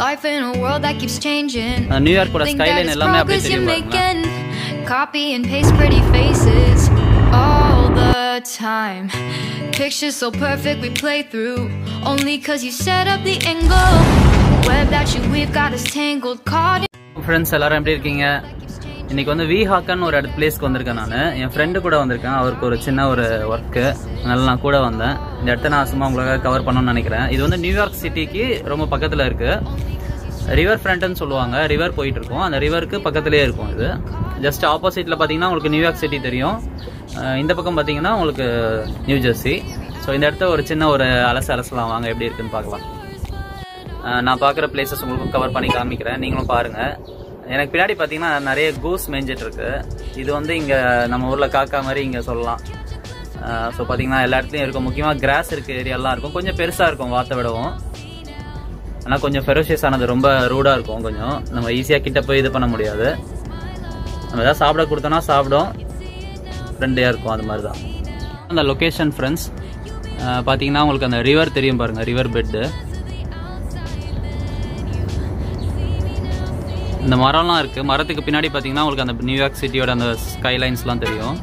Life in a world that keeps changing. நியூயார்க்கோட Think that skyline it's எல்லாமே அப்படியே progress you're தெரியும் பாருங்களேன் making. Copy and paste pretty faces all the time. Pictures so perfect we play through. Only cause you set up the angle. Web that you weave got us tangled. Caught in friends எல்லாரும் எப்படி இருக்கீங்க இன்னைக்கு வந்து we ஹாக்கன் ஒரு இடத்து பிளேஸ்க்கு வந்திருக்கேன் நான் என் ஃப்ரெண்டு கூட வந்திருக்கேன் அவருக்கு ஒரு சின்ன ஒரு ஒர்க்கு அதனால நான் கூட வந்தேன் இந்த இடத்த நான் சும்மா உங்களுக்காக கவர் பண்ணணும்னு நினைக்கிறேன் இது வந்து நியூயார்க் சிட்டிக்கு ரொம்ப பக்கத்தில் இருக்கு ரிவர் ஃப்ரண்ட்னு சொல்லுவாங்க ரிவர் போயிட்டு இருக்கும் அந்த ரிவருக்கு பக்கத்துலேயே இருக்கும் இது ஜஸ்ட் ஆப்போசிட்டில் பார்த்தீங்கன்னா உங்களுக்கு நியூயார்க் சிட்டி தெரியும் அஹ் இந்த பக்கம் பார்த்தீங்கன்னா உங்களுக்கு நியூ ஜெர்சி ஸோ இந்த இடத்த ஒரு சின்ன ஒரு அலசு அலசலாம் வாங்க எப்படி இருக்குன்னு பார்க்கலாம் அஹ் நான் பார்க்குற பிளேசஸ் உங்களுக்கு கவர் பண்ணி காமிக்கிறேன் நீங்களும் பாருங்கள் எனக்கு பின்னாடி பார்த்தீங்கன்னா நிறைய கூஸ் மேய்ஞ்சிட்டு இருக்கு இது வந்து இங்கே நம்ம ஊரில் காக்கா மாதிரி இங்கே சொல்லலாம் ஸோ பார்த்தீங்கன்னா எல்லா இடத்துலையும் இருக்கும் முக்கியமாக கிராஸ் இருக்க ஏரியாலாம் இருக்கும் கொஞ்சம் பெருசாக இருக்கும் வாத்தை விடவும் ஆனால் கொஞ்சம் ஃபெரோஷியஸ் ஆனது ரொம்ப ரூடாக இருக்கும் கொஞ்சம் நம்ம ஈஸியாக கிட்ட போய் இது பண்ண முடியாது நம்ம எதாவது சாப்பிட கொடுத்தோன்னா சாப்பிடும் ஃப்ரெண்ட்லியாக இருக்கும் அது மாதிரி தான் அந்த லொக்கேஷன் ஃப்ரெண்ட்ஸ் பார்த்தீங்கன்னா உங்களுக்கு அந்த ரிவர் தெரியும் பாருங்கள் ரிவர் பெட்டு இந்த மரம்லாம் இருக்குது மரத்துக்கு பின்னாடி பார்த்தீங்கன்னா உங்களுக்கு அந்த நியூயார்க் சிட்டியோட அந்த ஸ்கைலைன்ஸ்லாம் தெரியும்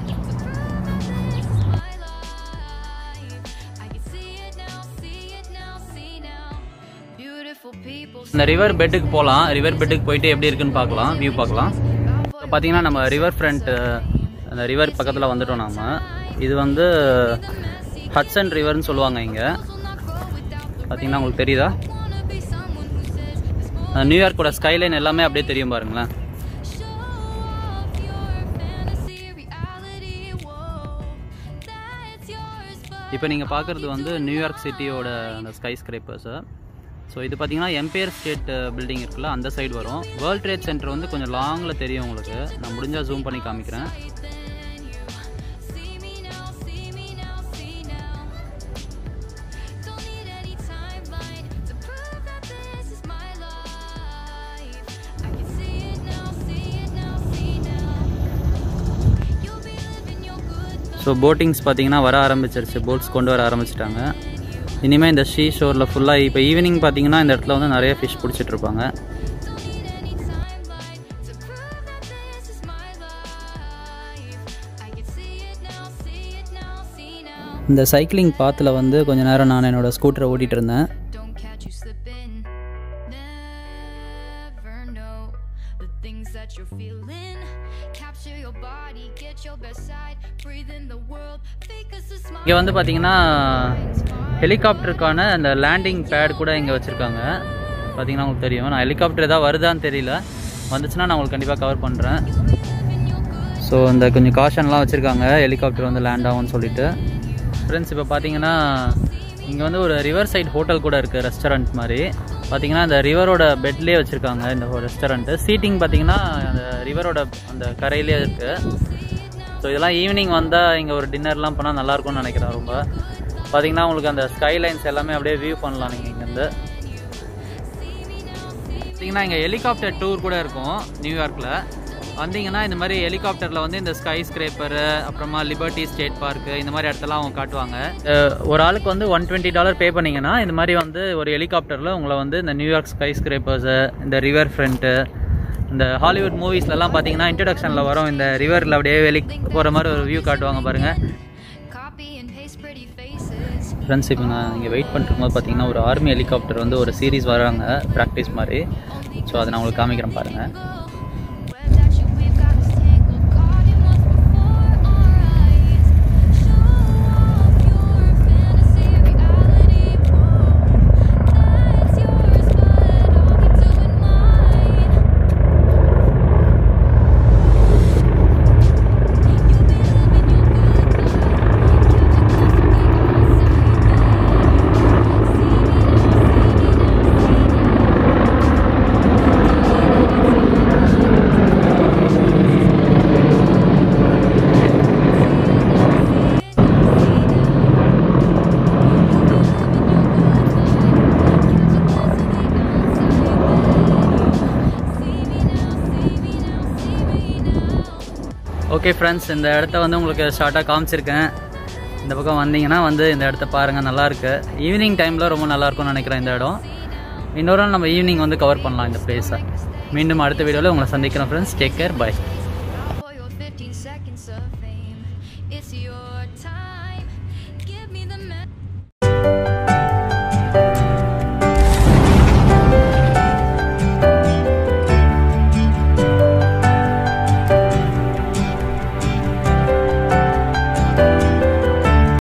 I can see it now, see it now, see now. Beautiful people. இந்த ரிவர் பெட்டுக்கு போகலாம் ரிவர் பெட்டுக்கு போயிட்டு எப்படி இருக்குன்னு பார்க்கலாம் வியூ பார்க்கலாம் இப்போ பார்த்தீங்கன்னா நம்ம ரிவர் ஃப்ரண்ட் அந்த ரிவர் பக்கத்தில் வந்துட்டோம் நாம இது வந்து ஹட்சன் ரிவர்னு சொல்லுவாங்க இங்கே பார்த்தீங்கன்னா உங்களுக்கு தெரியுதா அந்த நியூயார்க்கோட ஸ்கைலைன் எல்லாமே அப்படியே தெரியும் பாருங்களேன் இப்போ நீங்கள் பார்க்குறது வந்து நியூயார்க் சிட்டியோட அந்த ஸ்கை ஸ்கிரேப்பர்ஸு ஸோ இது பார்த்தீங்கன்னா எம்பையர் ஸ்டேட் பில்டிங் இருக்குல்ல அந்த சைடு வரும் வேர்ல்ட் ட்ரேட் சென்டர் வந்து கொஞ்சம் லாங்கில் தெரியும் உங்களுக்கு நான் முடிஞ்சால் ஜூம் பண்ணி காமிக்கிறேன் ஸோ போட்டிங்ஸ் பார்த்தீங்கன்னா வர ஆரம்பிச்சிருச்சு போட்ஸ் கொண்டு வர ஆரம்பிச்சிட்டாங்க இனிமேல் இந்த ஷீ ஷோரில் ஃபுல்லாக இப்போ ஈவினிங் பார்த்தீங்கன்னா இந்த இடத்துல வந்து நிறைய ஃபிஷ் பிடிச்சிட்டு இருப்பாங்க இந்த சைக்கிளிங் பாத்தில் வந்து கொஞ்ச நேரம் நான் என்னோட ஸ்கூட்டரை ஓட்டிகிட்டு இருந்தேன் Don't catch you slipping. Never know the things that you're feeling. Capture your body, get your best side. Breathe in the world, fake us a smile. இங்கே வந்து பார்த்தீங்கன்னா ஹெலிகாப்டருக்கான அந்த லேண்டிங் பேட் கூட இங்கே வச்சுருக்காங்க பார்த்தீங்கன்னா உங்களுக்கு தெரியும் நான் ஹெலிகாப்டர் ஏதாவது வருதான்னு தெரியல வந்துச்சுன்னா நான் உங்களுக்கு கண்டிப்பாக கவர் பண்ணுறேன் ஸோ இந்த கொஞ்சம் காஷன்லாம் வச்சுருக்காங்க ஹெலிகாப்டர் வந்து லேண்ட் ஆகும்னு சொல்லிட்டு ஃப்ரெண்ட்ஸ் இப்போ பார்த்தீங்கன்னா இங்கே வந்து ஒரு ரிவர் சைட் ஹோட்டல் கூட இருக்குது ரெஸ்டாரண்ட் மாதிரி பார்த்தீங்கன்னா இந்த ரிவரோட பெட்லேயே வச்சுருக்காங்க இந்த ரெஸ்டாரண்ட்டு சீட்டிங் பார்த்தீங்கன்னா அந்த ரிவரோட அந்த கரையிலே இருக்குது ஸோ இதெல்லாம் ஈவினிங் வந்தால் இங்கே ஒரு டின்னர்லாம் பண்ணால் நல்லாயிருக்கும்னு நினைக்கிறேன் ரொம்ப பார்த்தீங்கன்னா உங்களுக்கு அந்த ஸ்கைலைன்ஸ் எல்லாமே அப்படியே வியூ பண்ணலாம் நீங்கள் இங்கேருந்து பார்த்தீங்கன்னா இங்கே ஹெலிகாப்டர் டூர் கூட இருக்கும் நியூயார்க்கில் வந்தீங்கன்னா இந்த மாதிரி ஹெலிகாப்டரில் வந்து இந்த ஸ்கை ஸ்க்ரேப்பரு அப்புறமா லிபர்ட்டி ஸ்டேட் பார்க்கு இந்த மாதிரி இடத்தெல்லாம் அவங்க காட்டுவாங்க அஹ் ஒரு ஆளுக்கு வந்து ஒன் டுவெண்ட்டி டாலர் பே பண்ணிங்கன்னா இந்த மாதிரி வந்து ஒரு ஹெலிகாப்டரில் உங்களை வந்து இந்த நியூயார்க் ஸ்கை ஸ்க்ரேப்பர்ஸு இந்த ரிவர் ஃப்ரண்ட்டு இந்த ஹாலிவுட் மூவிஸ்லலாம் பார்த்தீங்கன்னா இன்ட்ரடக்ஷனில் வரும் இந்த ரிவரில் அப்படியே வெளி போகிற மாதிரி ஒரு வியூ காட்டுவாங்க பாருங்கள் Copy and paste pretty faces. Friends இப்போ நான் இங்கே வெயிட் பண்ணிருக்கும்போது பார்த்தீங்கன்னா ஒரு ஆர்மி ஹெலிகாப்டர் வந்து ஒரு சீரிஸ் வராங்க ப்ராக்டிஸ் மாதிரி ஸோ அதை நான் உங்களுக்கு காமிக்கிறேன் பாருங்கள் Web that you weave got us tangled. Caught in what's before our eyes. Show your fantasy reality. Whoa, that's yours, but I'll keep doing mine. You'll be living your good life. Okay friends இந்த இடத்த வந்து உங்களுக்கு ஷார்ட்டாக காமிச்சிருக்கேன் இந்த பக்கம் வந்தீங்கன்னா வந்து இந்த இடத்த பாருங்கள் நல்லாயிருக்கு ஈவினிங் டைமில் ரொம்ப நல்லாயிருக்கும்னு நினைக்கிறேன் இந்த இடம் இன்னொரு நாள் நம்ம ஈவினிங் வந்து கவர் பண்ணலாம் இந்த பிளேஸை மீண்டும் அடுத்த வீடியோவில் உங்களை சந்திக்கிறேன் friends take care bye For your 15 seconds of fame, it's your time. Give me the. Me-